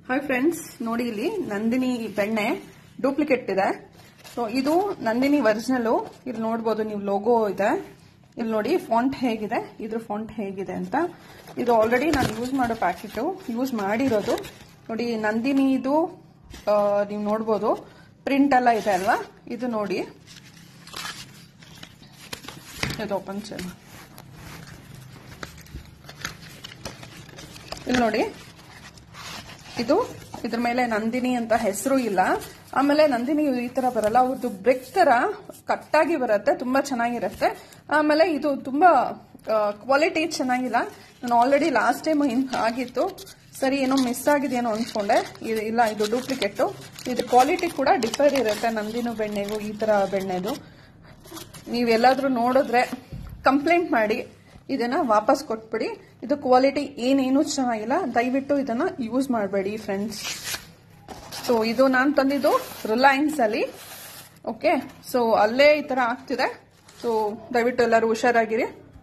hi friends ನೋಡಿ ಇಲ್ಲಿ ನಂದಿನಿ ಬೆಣ್ಣೆ ಡೂಪ್ಲಿಕೇಟ್ ಇದೆ ಸೊ ಇದು ನಂದಿನಿ ಒರಿಜಿನಲ್ ಇಲ್ಲಿ ನೋಡ್ಬೋದು ನೀವು ಲೋಗೋ ಇದೆ ಇಲ್ಲಿ ನೋಡಿ ಫಾಂಟ್ ಹೇಗಿದೆ ಇದ್ರ ಫಾಂಟ್ ಹೇಗಿದೆ ಅಂತ ಇದು ಆಲ್ರೆಡಿ ನಾನು ಯೂಸ್ ಮಾಡೋ ಪ್ಯಾಕೆಟ್ ಯೂಸ್ ಮಾಡಿರೋದು ನೋಡಿ ನಂದಿನಿ ಇದು ನೀವು ನೋಡ್ಬೋದು ಪ್ರಿಂಟ್ ಎಲ್ಲ ಇದೆ ಅಲ್ವಾ ಇದು ನೋಡಿ ಇದು ಓಪನ್ ಚೆನ್ನ ಇಲ್ಲಿ ನೋಡಿ ಇದು ಇದ್ರ ಮೇಲೆ ನಂದಿನಿ ಅಂತ ಹೆಸರು ಇಲ್ಲ ಆಮೇಲೆ ನಂದಿನಿ ಈ ತರ ಬರಲ್ಲ ಅವ್ರದ್ದು ಬ್ರೆಕ್ ತರ ಕಟ್ಟಾಗಿ ಬರುತ್ತೆ ತುಂಬಾ ಚೆನ್ನಾಗಿರುತ್ತೆ ಆಮೇಲೆ ಇದು ತುಂಬಾ ಕ್ವಾಲಿಟಿ ಚೆನ್ನಾಗಿಲ್ಲ ನಾನು ಆಲ್ರೆಡಿ ಲಾಸ್ಟ್ ಟೈಮ್ ಹಿಂಗ್ ಆಗಿತ್ತು ಸರಿ ಏನೋ ಮಿಸ್ ಆಗಿದೆಯೇನೋ ಅನ್ಕೊಂಡೆ ಇದು ಇಲ್ಲ ಇದು ಡೂಪ್ಲಿಕೇಟ್ ಇದು ಕ್ವಾಲಿಟಿ ಕೂಡ ಡಿಫರ್ ಇರುತ್ತೆ ನಂದಿನ ಬೆಣ್ಣೆಗೂ ಈ ತರ ಬೆಣ್ಣೆದು ನೀವೆಲ್ಲಾದ್ರೂ ನೋಡಿದ್ರೆ ಕಂಪ್ಲೇಂಟ್ ಮಾಡಿ ಇದನ್ನ ವಾಪಸ್ ಕೊಟ್ಬಿಡಿ ಇದು ಕ್ವಾಲಿಟಿ ಏನೇನು ಚೆನ್ನಾಗಿಲ್ಲ ದಯವಿಟ್ಟು ಇದನ್ನ ಯೂಸ್ ಮಾಡಬೇಡಿ ಫ್ರೆಂಡ್ಸ್ ಸೊ ಇದು ನಾನು ತಂದಿದ್ದು ರಿಲಯನ್ಸ್ ಅಲ್ಲಿ ಓಕೆ ಸೊ ಅಲ್ಲೇ ಈ ತರ ಆಗ್ತಿದೆ ಸೊ ದಯವಿಟ್ಟು ಎಲ್ಲರೂ ಹುಷಾರಾಗಿರಿ